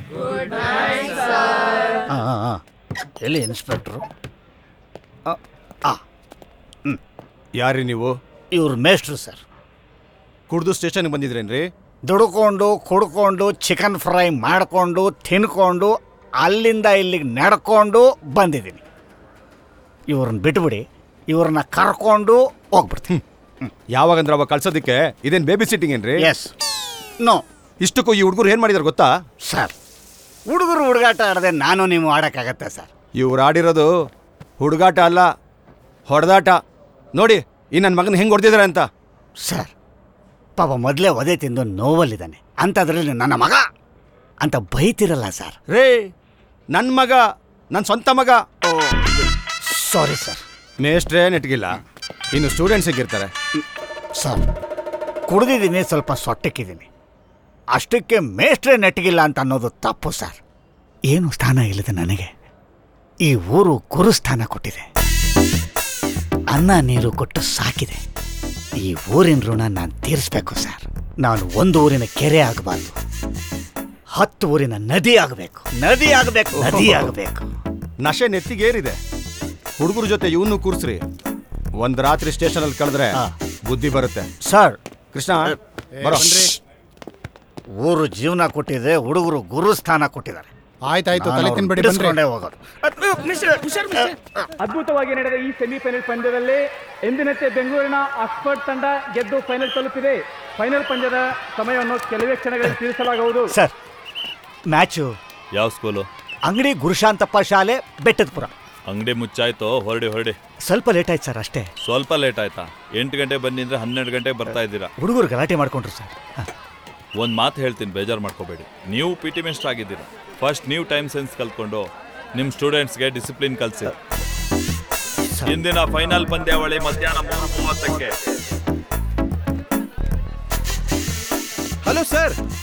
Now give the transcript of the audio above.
ಹಾಂ ಹಾಂ ಹಾಂ ಎಲ್ಲಿ ಇನ್ಸ್ಪೆಕ್ಟ್ರು ಯಾರಿ ನೀವು ಇವ್ರ ಮೇಸ್ಟ್ರು ಸರ್ ಕುಡ್ದು ಸ್ಟೇಷನ್ಗೆ ಬಂದಿದ್ರೇನ್ರಿ ದುಡ್ಕೊಂಡು ಕುಡ್ಕೊಂಡು ಚಿಕನ್ ಫ್ರೈ ಮಾಡಿಕೊಂಡು ತಿನ್ಕೊಂಡು ಅಲ್ಲಿಂದ ಇಲ್ಲಿಗೆ ನಡ್ಕೊಂಡು ಬಂದಿದ್ದೀನಿ ಇವ್ರನ್ನ ಬಿಟ್ಬಿಡಿ ಇವ್ರನ್ನ ಕರ್ಕೊಂಡು ಹೋಗ್ಬಿಡ್ತೀನಿ ಯಾವಾಗಂದ್ರೆ ಅವಾಗ ಕಳ್ಸೋದಕ್ಕೆ ಇದೇನ್ ಬೇಬಿ ಸಿಟ್ಟಿಂಗ್ ಏನ್ರಿ ಎಸ್ ನೋ ಇಷ್ಟಕ್ಕೂ ಈ ಹುಡುಗರು ಏನ್ ಮಾಡಿದಾರೆ ಗೊತ್ತಾ ಸರ್ ಹುಡುಗರು ಹುಡುಗಾಟ ಆಡದೆ ನಾನು ನೀವು ಆಡೋಕ್ಕಾಗತ್ತೆ ಸರ್ ಇವ್ರು ಆಡಿರೋದು ಹುಡುಗಾಟ ಅಲ್ಲ ಹೊಡೆದಾಟ ನೋಡಿ ಈ ನನ್ನ ಮಗನ ಹೆಂಗ್ ಹೊಡೆದಿದ್ದಾರೆ ಅಂತ ಸರ್ ಪಾಪ ಮೊದಲೇ ಒದೆ ತಿಂದು ನೋವಲ್ಲಿದ್ದಾನೆ ಅಂಥದ್ರಲ್ಲಿ ನನ್ನ ಮಗ ಅಂತ ಬೈತಿರಲ್ಲ ಸರ್ ರೇ ನನ್ನ ಮಗ ನನ್ನ ಸ್ವಂತ ಮಗ ಸಾರಿ ಸರ್ ಮೇಷ್ಟ್ರೇ ನೆಟ್ಗಿಲ್ಲ ಇನ್ನು ಸ್ಟೂಡೆಂಟ್ಸ್ ಹೇಗಿರ್ತಾರೆ ಸರ್ ಕುಡ್ದಿದ್ದೀನಿ ಸ್ವಲ್ಪ ಸೊಟ್ಟಕ್ಕಿದ್ದೀನಿ ಅಷ್ಟಕ್ಕೆ ಮೇಷ್ಟ್ರೇ ನೆಟ್ಟಗಿಲ್ಲ ಅಂತ ಅನ್ನೋದು ತಪ್ಪು ಸರ್ ಏನು ಸ್ಥಾನ ಇಲ್ಲದೆ ನನಗೆ ಈ ಊರು ಗುರುಸ್ಥಾನ ಕೊಟ್ಟಿದೆ ಅನ್ನ ನೀರು ಕೊಟ್ಟು ಸಾಕಿದೆ ಈ ಊರಿನ ಋಣ ನಾನು ತೀರಿಸ್ಬೇಕು ಸರ್ ನಾನು ಒಂದು ಊರಿನ ಕೆರೆ ಆಗಬಾರ್ದು ಹತ್ತು ಊರಿನ ನದಿ ಆಗಬೇಕು ನದಿ ಆಗಬೇಕು ನದಿ ಆಗಬೇಕು ನಶೆ ನೆತ್ತಿಗೇರಿದೆ ಹುಡುಗರ ಜೊತೆ ಇವನು ಕೂರ್ಸ್ರಿ ಒಂದ್ ರಾತ್ರಿ ಸ್ಟೇಷನ್ ಅಲ್ಲಿ ಕಳೆದ್ರೆ ಹಾ. ಬುದ್ಧಿ ಬರುತ್ತೆ ಸರ್ ಕೃಷ್ಣ ಬರೋ ಊರು ಜೀವನ ಕೊಟ್ಟಿದೆ ಹುಡುಗರು ಗುರುಸ್ಥಾನ ಕೊಟ್ಟಿದ್ದಾರೆ ಆಯ್ತಾಯ್ತು ನಾನು ತಲೆ ಅವ್ರನ್ನ ತಿನ್ಬೇಡಿ ಬನ್ರಿ ಬಿಡಿಸ್ಕೊಂಡೇ ಹೋಗೋದು ಅದ್ಭುತವಾಗಿ ನಡೆದ ಈ ಸೆಮಿಫೈನಲ್ ಪಂದ್ಯದಲ್ಲಿ ಎಂದಿನಂತೆ ಬೆಂಗಳೂರಿನ ಆಕ್ಸ್ಫರ್ಡ್ ತಂಡ ಗೆದ್ದು ಫೈನಲ್ ತಲುಪಿದೆ ಫೈನಲ್ ಪಂದ್ಯದ ಸಮಯವನ್ನು ಕೆಲವೇ ಕ್ಷಣಗಳಲ್ಲಿ ತಿಳಿಸಲಾಗುವುದು ಸರ್ ಮ್ಯಾಚು ಯಾವ ಸ್ಕೂಲು ಅಂಗಡಿ ಗುರುಶಾಂತಪ್ಪ ಶಾಲೆ ಬೆಟ್ಟದಪುರ ಅಂಗಡಿ ಮುಚ್ಚಾಯ್ತು ಹೊರಡಿ ಹೊರಡಿ ಸ್ವಲ್ಪ ಲೇಟ್ ಆಯ್ತು ಸರ್ ಅಷ್ಟೇ ಸ್ವಲ್ಪ ಲೇಟ್ ಆಯ್ತಾ ಎಂಟು ಗಂಟೆ ಬನ್ನಿ ಅಂದ್ರೆ ಹನ್ನೆರಡು ಗಂಟೆಗೆ ಬರ್ತಾ ಇದ್ದೀರಾ ಹುಡುಗರು ಗಲಾಟೆ ಮಾಡ್ಕೊಂಡ್ರು ಸರ್ ಹ. ಒಂದು ಮಾತು ಹೇಳ್ತೀನಿ ಬೇಜಾರು ಮಾಡ್ಕೋಬೇಡಿ ನೀವು ಪಿ ಟಿ ಮಿನಿಸ್ಟರ್ ಆಗಿದ್ದೀರಾ ಫಸ್ಟ್ ನೀವು ಟೈಮ್ ಸೆನ್ಸ್ ಕಲ್ತ್ಕೊಂಡು ನಿಮ್ಮ ಸ್ಟೂಡೆಂಟ್ಸ್ಗೆ ಡಿಸಿಪ್ಲಿನ್ ಕಲಿಸಿ ಇಂದಿನ ಫೈನಲ್ ಪಂದ್ಯಾವಳಿ ಮಧ್ಯಾಹ್ನ ಮೂರು ಮೂವತ್ತಕ್ಕೆ ಹಲೋ ಸರ್